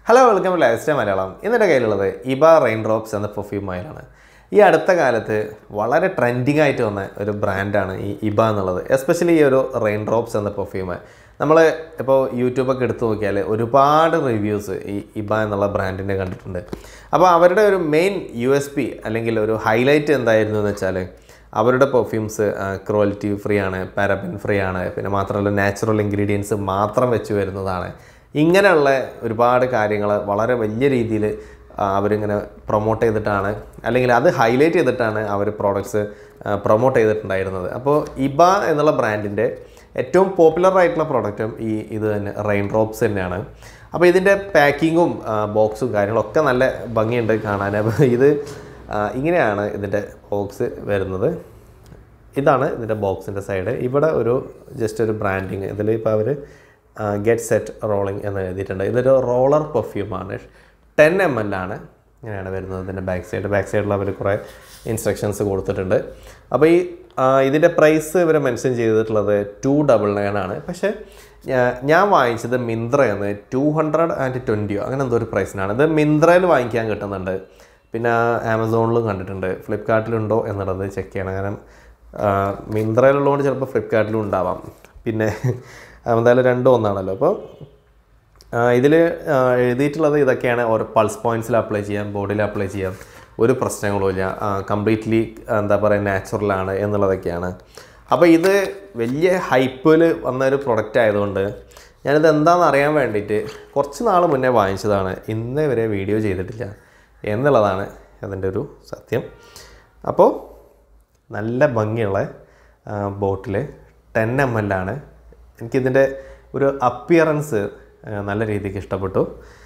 hello welcome to lifestyle Malayalam ഇന്നെൻ്റെ കയ്യിലുള്ളത് Iba rain drops എന്ന പെർഫ്യൂം ഓയിലാണ് ഈ അടുത്ത കാലത്ത് വളരെ ട്രെൻഡിങ് ആയിട്ട് വന്ന ഒരു ബ്രാൻഡാണ് ഈ ഇബ എന്നുള്ളത് എസ്പെഷ്യലി ഈ ഒരു റെയിൻ ഡ്രോപ്സ് എന്ന പെർഫ്യൂം നമ്മൾ ഇപ്പോൾ യൂട്യൂബൊക്കെ എടുത്തു നോക്കിയാൽ ഒരുപാട് റിവ്യൂസ് ഈ ഇബ എന്നുള്ള ബ്രാൻഡിൻ്റെ കണ്ടിട്ടുണ്ട് അപ്പോൾ അവരുടെ ഒരു മെയിൻ യു എസ് പി അല്ലെങ്കിൽ ഒരു ഹൈലൈറ്റ് എന്തായിരുന്നു എന്ന് വെച്ചാൽ അവരുടെ പെർഫ്യൂംസ് ക്വാളിറ്റി ഫ്രീ ആണ് പാരബിൻ ഫ്രീ ആണ് പിന്നെ മാത്രമല്ല നാച്ചുറൽ ഇൻഗ്രീഡിയൻസ് മാത്രം വെച്ച് വരുന്നതാണ് ഇങ്ങനെയുള്ള ഒരുപാട് കാര്യങ്ങൾ വളരെ വലിയ രീതിയിൽ അവരിങ്ങനെ പ്രൊമോട്ട് ചെയ്തിട്ടാണ് അല്ലെങ്കിൽ അത് ഹൈലൈറ്റ് ചെയ്തിട്ടാണ് അവർ പ്രോഡക്ട്സ് പ്രൊമോട്ട് ചെയ്തിട്ടുണ്ടായിരുന്നത് അപ്പോൾ ഇബ എന്നുള്ള ബ്രാൻഡിൻ്റെ ഏറ്റവും പോപ്പുലർ ആയിട്ടുള്ള പ്രോഡക്റ്റും ഈ ഇത് തന്നെ റെയിൻ ഡ്രോപ്സ് തന്നെയാണ് അപ്പോൾ ഇതിൻ്റെ പാക്കിങ്ങും ബോക്സും കാര്യങ്ങളൊക്കെ നല്ല ഭംഗിയുണ്ട് കാണാൻ അപ്പോൾ ഇത് ആ, ഇങ്ങനെയാണ് ഇതിൻ്റെ ബോക്സ് വരുന്നത് ഇതാണ് ഇതിൻ്റെ ബോക്സിൻ്റെ സൈഡ് ഇവിടെ ഒരു ജസ്റ്റ് ഒരു ബ്രാൻഡിങ് ഇതിൽ ഇപ്പോൾ അവർ ഗെറ്റ് സെറ്റ് റോളിംഗ് എന്ന് എഴുതിയിട്ടുണ്ട് ഇതൊരു റോളർ പെർഫ്യൂമാണ് ടെൻ എം എൽ ആണ് ഇങ്ങനെയാണ് വരുന്നത് ഇതിൻ്റെ ബാക്ക് സൈഡ് ബാക്ക് സൈഡിൽ അവർ കുറേ ഇൻസ്ട്രക്ഷൻസ് കൊടുത്തിട്ടുണ്ട് അപ്പോൾ ഈ ആ, ഇതിൻ്റെ പ്രൈസ് ഇവർ മെൻഷൻ ചെയ്തിട്ടുള്ളത് ടു ഡബിൾ നയൻ ആണ് പക്ഷേ ഞാ- ഞാൻ വാങ്ങിച്ചത് മിന്ത്രയെന്ന് ടു ഹൺഡ്രഡ് ആൻഡ് ട്വൻറ്റിയോ അങ്ങനെ എന്തോ ഒരു പ്രൈസിനാണ് ഇത് മിന്ത്രയിൽ വാങ്ങിക്കാൻ കിട്ടുന്നുണ്ട് പിന്നെ ആമസോണിലും കണ്ടിട്ടുണ്ട് ഫ്ലിപ്കാർട്ടിലുണ്ടോ എന്നുള്ളത് ചെക്ക് ചെയ്യണം കാരണം ആ, മിന്ത്രയിലുള്ളതുകൊണ്ട് ചിലപ്പോൾ ഫ്ലിപ്കാർട്ടിലും ഉണ്ടാവാം പിന്നെ എന്തായാലും രണ്ടും ഒന്നാണല്ലോ അപ്പോൾ ഇതിൽ എഴുതിയിട്ടുള്ളത് ഇതൊക്കെയാണ് ഓരോ പൾസ് പോയിൻറ്റ്സിൽ അപ്ലൈ ചെയ്യാം ബോഡിയിൽ അപ്ലൈ ചെയ്യാം ഒരു പ്രശ്നങ്ങളും ഇല്ല കംപ്ലീറ്റ്ലി എന്താ പറയുക നാച്ചുറലാണ് എന്നുള്ളതൊക്കെയാണ് അപ്പോൾ ഇത് വലിയ ഹൈപ്പിൽ വന്ന ഒരു പ്രൊഡക്റ്റ് ആയതുകൊണ്ട് ഞാനിത് എന്താണെന്ന് അറിയാൻ വേണ്ടിയിട്ട് കുറച്ച് നാൾ മുന്നേ വാങ്ങിച്ചതാണ് ഇന്നേ വരെ വീഡിയോ ചെയ്തിട്ടില്ല എന്നുള്ളതാണ് അതിൻ്റെ ഒരു സത്യം അപ്പോൾ നല്ല ഭംഗിയുള്ള ബോട്ടിൽ ടെൻ എം എൽ ആണ് എനിക്കിതിൻ്റെ ഒരു അപ്പിയറൻസ് നല്ല രീതിക്ക് ഇഷ്ടപ്പെട്ടു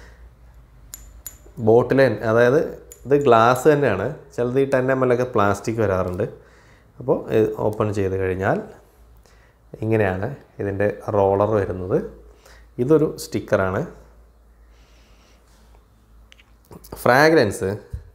ബോട്ടിൽ അതായത് ഇത് ഗ്ലാസ് തന്നെയാണ് ചിലത് ഈ ടെൻ എം എൽ ഒക്കെ പ്ലാസ്റ്റിക് വരാറുണ്ട് അപ്പോൾ ഓപ്പൺ ചെയ്ത് കഴിഞ്ഞാൽ ഇങ്ങനെയാണ് ഇതിൻ്റെ റോളർ വരുന്നത് ഇതൊരു സ്റ്റിക്കറാണ് ഫ്രാഗ്രൻസ്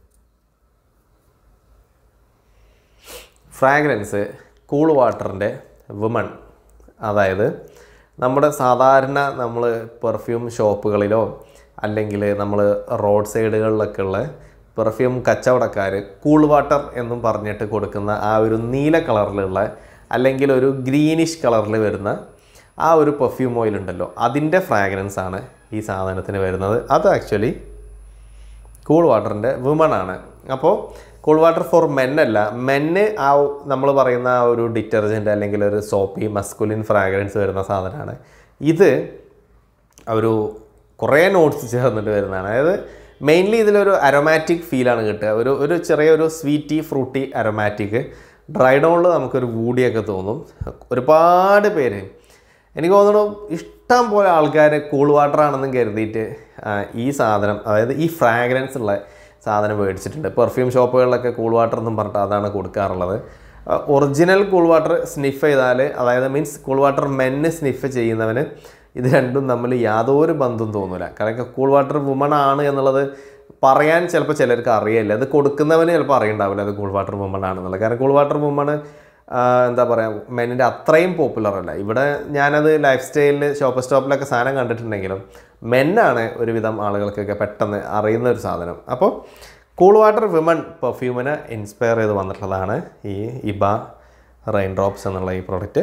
ഫ്രാഗ്രൻസ് കൂൾ വാട്ടറിൻ്റെ വുമൺ അതായത് നമ്മുടെ സാധാരണ നമ്മൾ പെർഫ്യൂം ഷോപ്പുകളിലോ അല്ലെങ്കിൽ നമ്മൾ റോഡ് സൈഡുകളിലൊക്കെ ഉള്ള പെർഫ്യൂം കച്ചവടക്കാർ കൂൾ വാട്ടർ എന്നും പറഞ്ഞിട്ട് കൊടുക്കുന്ന ആ ഒരു നീല കളറിലുള്ള അല്ലെങ്കിൽ ഒരു ഗ്രീനിഷ് കളറിൽ വരുന്ന ആ ഒരു പെർഫ്യൂം ഓയിൽ ഉണ്ടല്ലോ അതിൻ്റെ ഫ്രാഗ്രൻസ് ആണ് ഈ സാധനത്തിന് വരുന്നത് അത് ആക്ച്വലി കൂൾ വാട്ടറിൻ്റെ വുമൺ ആണ് അപ്പോൾ കൂൾ വാട്ടർ ഫോർ മെൻ അല്ല മെന്ന് ആ നമ്മൾ പറയുന്ന ആ ഒരു ഡിറ്റർജൻറ്റ് അല്ലെങ്കിൽ ഒരു സോപ്പി മസ്കുലിൻ ഫ്രാഗ്രൻസ് വരുന്ന സാധനമാണ് ഇത് ഒരു കുറേ നോട്ട്സ് ചേർന്നിട്ട് വരുന്നതാണ് അതായത് മെയിൻലി ഇതിലൊരു അരോമാറ്റിക് ഫീലാണ് കിട്ടുക ഒരു ഒരു ചെറിയൊരു സ്വീറ്റി ഫ്രൂട്ടി അരോമാറ്റിക് ഡ്രൈ ഡൗണിൽ നമുക്കൊരു വൂടിയൊക്കെ തോന്നും ഒരുപാട് പേര് എനിക്ക് തോന്നുന്നു ഇഷ്ടം പോലെ ആൾക്കാർ കൂൾ വാട്ടർ ആണെന്നും കരുതിയിട്ട് ആ, ഈ സാധനം അതായത് ഈ ഫ്രാഗ്രൻസ് ഉള്ള സാധനം മേടിച്ചിട്ടുണ്ട് പെർഫ്യൂം ഷോപ്പുകളിലൊക്കെ കൂൾ വാട്ടർ എന്നും പറഞ്ഞിട്ട് അതാണ് കൊടുക്കാറുള്ളത് ഒറിജിനൽ കൂൾ വാട്ടർ സ്നിഫ് ചെയ്താൽ അതായത് മീൻസ് കൂൾ വാട്ടർ മെന്ന് സ്നിഫ് ചെയ്യുന്നവന് ഇത് രണ്ടും തമ്മിൽ യാതൊരു ബന്ധവും തോന്നില്ല കാരണം കൂൾ വാട്ടർ വുമൺ ആണ് എന്നുള്ളത് പറയാൻ ചിലപ്പോൾ ചിലർക്ക് അറിയില്ല അത് കൊടുക്കുന്നവന് ചിലപ്പോൾ അറിയണ്ടാവില്ല അത് കൂൾ വാട്ടർ വുമൺ ആണെന്നുള്ളത് കാരണം കൂൾ വാട്ടർ വുമൺ എന്താ പറയുക മെന്നിൻ്റെ അത്രയും പോപ്പുലർ അല്ല ഇവിടെ ഞാനത് ലൈഫ് സ്റ്റൈലിൽ ഷോപ്പ് സ്റ്റോപ്പിലൊക്കെ സാധനം കണ്ടിട്ടുണ്ടെങ്കിലും മെന്നാണ് ഒരുവിധം ആളുകൾക്കൊക്കെ പെട്ടെന്ന് അറിയുന്ന ഒരു സാധനം അപ്പോൾ കൂൾ വാട്ടർ വിമൺ പെർഫ്യൂമിനെ ഇൻസ്പയർ ചെയ്ത് വന്നിട്ടുള്ളതാണ് ഈ ഇബ റെയിൻ ഡ്രോപ്സ് എന്നുള്ള ഈ പ്രോഡക്റ്റ്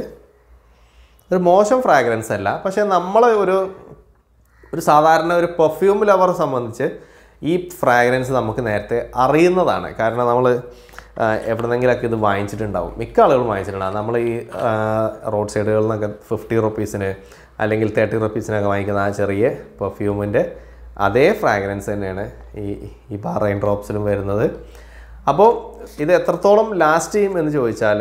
ഒരു മോശം ഫ്രാഗ്രൻസ് അല്ല പക്ഷേ നമ്മൾ ഒരു ഒരു സാധാരണ ഒരു പെർഫ്യൂം ലവറെ സംബന്ധിച്ച് ഈ ഫ്രാഗ്രൻസ് നമുക്ക് നേരത്തെ അറിയുന്നതാണ് കാരണം നമ്മൾ എവിടെന്നെങ്കിലൊക്കെ ഇത് വാങ്ങിച്ചിട്ടുണ്ടാവും മിക്ക ആളുകളും വാങ്ങിച്ചിട്ടുണ്ടാവും നമ്മൾ ഈ റോഡ് സൈഡുകളിൽ നിന്നൊക്കെ ഫിഫ്റ്റി റുപ്പീസിന് അല്ലെങ്കിൽ തേർട്ടി റുപ്പീസിനൊക്കെ വാങ്ങിക്കുന്ന ആ ചെറിയ പെർഫ്യൂമിൻ്റെ അതേ ഫ്രാഗ്രൻസ് തന്നെയാണ് ഈ ഈ ബാർ റെയിൻ ഡ്രോപ്സിലും വരുന്നത് അപ്പോൾ ഇത് എത്രത്തോളം ലാസ്റ്റ് ചെയ്യും എന്ന് ചോദിച്ചാൽ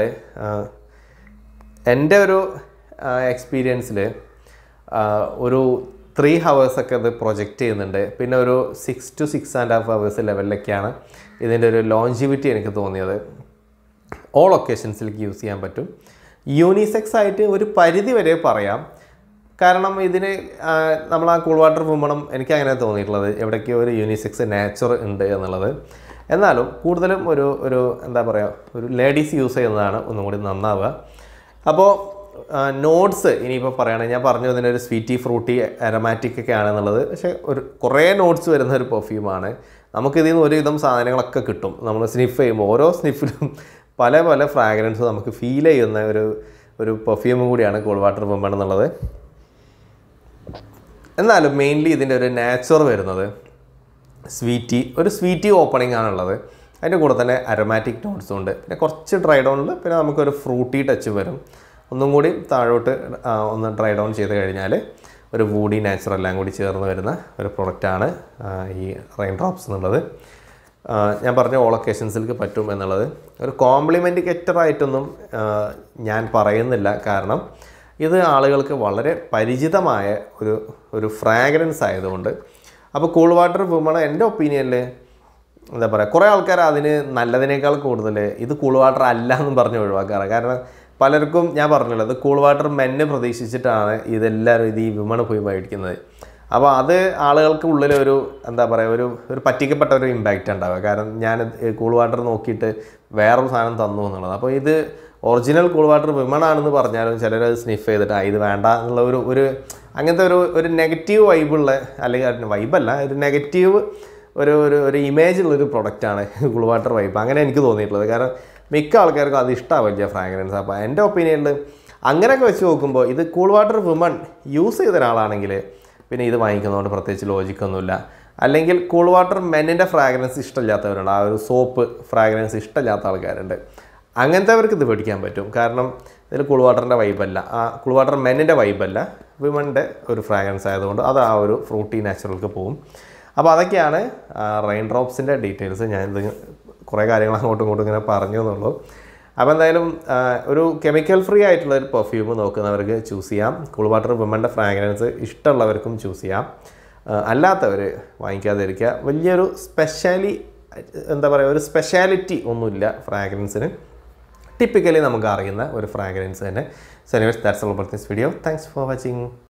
എൻ്റെ ഒരു എക്സ്പീരിയൻസിൽ ഒരു ത്രീ ഹവേഴ്സൊക്കെ ഇത് പ്രൊജക്റ്റ് ചെയ്യുന്നുണ്ട് പിന്നെ ഒരു six to six and half hours ലെവലിലൊക്കെയാണ് ഇതിൻ്റെ ഒരു ലോഞ്ചിവിറ്റി എനിക്ക് തോന്നിയത് ഓൾ ഒക്കേഷൻസിലേക്ക് യൂസ് ചെയ്യാൻ പറ്റും യൂണിസെക്സ് ആയിട്ട് ഒരു പരിധി വരെ പറയാം കാരണം ഇതിന് നമ്മൾ ആ കൂൾ വാട്ടർ വുമണം എനിക്ക് അങ്ങനെ തോന്നിയിട്ടുള്ളത് എവിടേക്കോ ഒരു യൂണിസെക്സ് നാച്ചർ ഉണ്ട് എന്നുള്ളത് എന്നാലും കൂടുതലും ഒരു ഒരു എന്താ പറയുക ഒരു ലേഡീസ് യൂസ് ചെയ്യുന്നതാണ് ഒന്നും കൂടി നന്നാവുക അപ്പോൾ നോട്ട്സ് ഇനിയിപ്പോൾ പറയുകയാണെങ്കിൽ ഞാൻ പറഞ്ഞു അതിൻ്റെ ഒരു സ്വീറ്റി ഫ്രൂട്ടി അരോമാറ്റിക് ഒക്കെ ആണെന്നുള്ളത് പക്ഷേ ഒരു കുറേ നോട്ട്സ് വരുന്ന ഒരു പെർഫ്യൂമാണ് നമുക്കിതിൽ നിന്ന് ഒരുവിധം സാധനങ്ങളൊക്കെ കിട്ടും നമ്മൾ സ്നിഫ് ചെയ്യുമ്പോൾ ഓരോ സ്നിഫിലും പല പല ഫ്രാഗ്രൻസ് നമുക്ക് ഫീൽ ചെയ്യുന്ന ഒരു ഒരു പെർഫ്യൂമും കൂടിയാണ് കൂൾ വാട്ടർ വിമൺ എന്നുള്ളത് എന്നാലും മെയിൻലി ഇതിൻ്റെ ഒരു നാച്ചുർ വരുന്നത് സ്വീറ്റി ഒരു സ്വീറ്റി ഓപ്പണിംഗ് ആണുള്ളത് അതിൻ്റെ കൂടെ തന്നെ അരോമാറ്റിക് നോട്ട്സും ഉണ്ട് പിന്നെ കുറച്ച് ഡ്രൈ ഡൗണിൽ പിന്നെ നമുക്കൊരു ഫ്രൂട്ടി ടച്ച് വരും ഒന്നും കൂടി താഴോട്ട് ആ, ഒന്ന് ഡ്രൈ ഡൗൺ ചെയ്ത് കഴിഞ്ഞാൽ ഒരു വൂഡി നാച്ചുറൽ എല്ലാം കൂടി ചേർന്ന് വരുന്ന ഒരു പ്രൊഡക്റ്റാണ് ഈ റെയിൻ ഡ്രോപ്സ് എന്നുള്ളത് ആ, ഞാൻ പറഞ്ഞ ഓൾ ഒക്കേഷൻസിലേക്ക് പറ്റും എന്നുള്ളത് ഒരു കോംപ്ലിമെൻറ്റ് ഗെറ്ററായിട്ടൊന്നും ഞാൻ പറയുന്നില്ല കാരണം ഇത് ആളുകൾക്ക് വളരെ പരിചിതമായ ഒരു ഒരു ഫ്രാഗ്രൻസ് ആയതുകൊണ്ട് അപ്പോൾ കൂൾ വാട്ടർ വുമൺ എൻ്റെ ഒപ്പീനിയനിൽ എന്താ പറയുക കുറേ ആൾക്കാർ അതിന് നല്ലതിനേക്കാൾ കൂടുതൽ ഇത് കൂൾ വാട്ടർ അല്ല എന്നും പറഞ്ഞ് ഒഴിവാക്കാറ് കാരണം പലർക്കും ഞാൻ പറഞ്ഞല്ലോ ഇത് കൂൾ വാട്ടർ മെന്ന് പ്രതീക്ഷിച്ചിട്ടാണ് ഇതെല്ലാവരും ഇത് ഈ വിമൺ പോയി മേടിക്കുന്നത് അപ്പോൾ അത് ആളുകൾക്ക് ഉള്ളിൽ ഒരു എന്താ പറയുക ഒരു ഒരു പറ്റിക്കപ്പെട്ട ഒരു ഇമ്പാക്റ്റ് ഉണ്ടാവുക കാരണം ഞാൻ കൂൾ വാട്ടർ നോക്കിയിട്ട് വേറൊരു സാധനം തന്നു എന്നുള്ളത് അപ്പോൾ ഇത് ഒറിജിനൽ കൂൾ വാട്ടർ വിമൺ ആണെന്ന് പറഞ്ഞാലും ചിലർ അത് സ്നിഫ് ചെയ്തിട്ട് ആ ഇത് വേണ്ട എന്നുള്ള ഒരു ഒരു അങ്ങനത്തെ ഒരു ഒരു നെഗറ്റീവ് വൈബുള്ള അല്ലെങ്കിൽ വൈബല്ല ഒരു നെഗറ്റീവ് ഒരു ഒരു ഒരു ഇമേജ് ഉള്ളൊരു പ്രൊഡക്റ്റാണ് കൂൾ വാട്ടർ വൈബ് അങ്ങനെ എനിക്ക് തോന്നിയിട്ടുള്ളത് കാരണം മിക്ക ആൾക്കാർക്കും അത് ഇഷ്ടമാവില്ല ഫ്രാഗ്രൻസ് അപ്പോൾ എൻ്റെ ഒപ്പീനിയനിൽ അങ്ങനെയൊക്കെ വെച്ച് നോക്കുമ്പോൾ ഇത് കൂൾ വാട്ടർ വിമൺ യൂസ് ചെയ്ത ഒരാളാണെങ്കിൽ പിന്നെ ഇത് വാങ്ങിക്കുന്നതുകൊണ്ട് പ്രത്യേകിച്ച് ലോജിക്കൊന്നുമില്ല അല്ലെങ്കിൽ കൂൾ വാട്ടർ മെന്നിൻ്റെ ഫ്രാഗ്രൻസ് ഇഷ്ടമില്ലാത്തവരുണ്ട് ആ ഒരു സോപ്പ് ഫ്രാഗ്രൻസ് ഇഷ്ടമില്ലാത്ത ആൾക്കാരുണ്ട് അങ്ങനത്തെവർക്ക് ഇത് മേടിക്കാൻ പറ്റും കാരണം ഇതിൽ കൂൾ വാട്ടറിൻ്റെ വൈബല്ല ആ കൂൾ വാട്ടർ മെന്നിൻ്റെ വൈബല്ല വിമണിൻ്റെ ഒരു ഫ്രാഗ്രൻസ് ആയതുകൊണ്ട് അത് ആ ഒരു ഫ്രൂട്ടി നാച്ചുറൽക്ക് പോകും അപ്പോൾ അതൊക്കെയാണ് റെയിൻ ഡ്രോപ്സിൻ്റെ ഡീറ്റെയിൽസ് ഞാൻ ഇത് കുറേ കാര്യങ്ങൾ അങ്ങോട്ടും ഇങ്ങോട്ടും ഇങ്ങനെ പറഞ്ഞു എന്നുള്ളൂ അപ്പോൾ എന്തായാലും ആ, ഒരു കെമിക്കൽ ഫ്രീ ആയിട്ടുള്ള ഒരു പെർഫ്യൂം നോക്കുന്നവർക്ക് ചൂസ് ചെയ്യാം കൂൾ വാട്ടർ വിമൻ്റെ ഫ്രാഗ്രൻസ് ഇഷ്ടമുള്ളവർക്കും ചൂസ് ചെയ്യാം ആ, അല്ലാത്തവർ വാങ്ങിക്കാതിരിക്കുക വലിയൊരു സ്പെഷ്യാലി എന്താ പറയുക ഒരു സ്പെഷ്യാലിറ്റി ഒന്നുമില്ല ഫ്രാഗ്രൻസിന് ടിപ്പിക്കലി നമുക്ക് അറിയുന്ന ഒരു ഫ്രാഗ്രൻസ് തന്നെ so anyways that's all about this video thanks for watching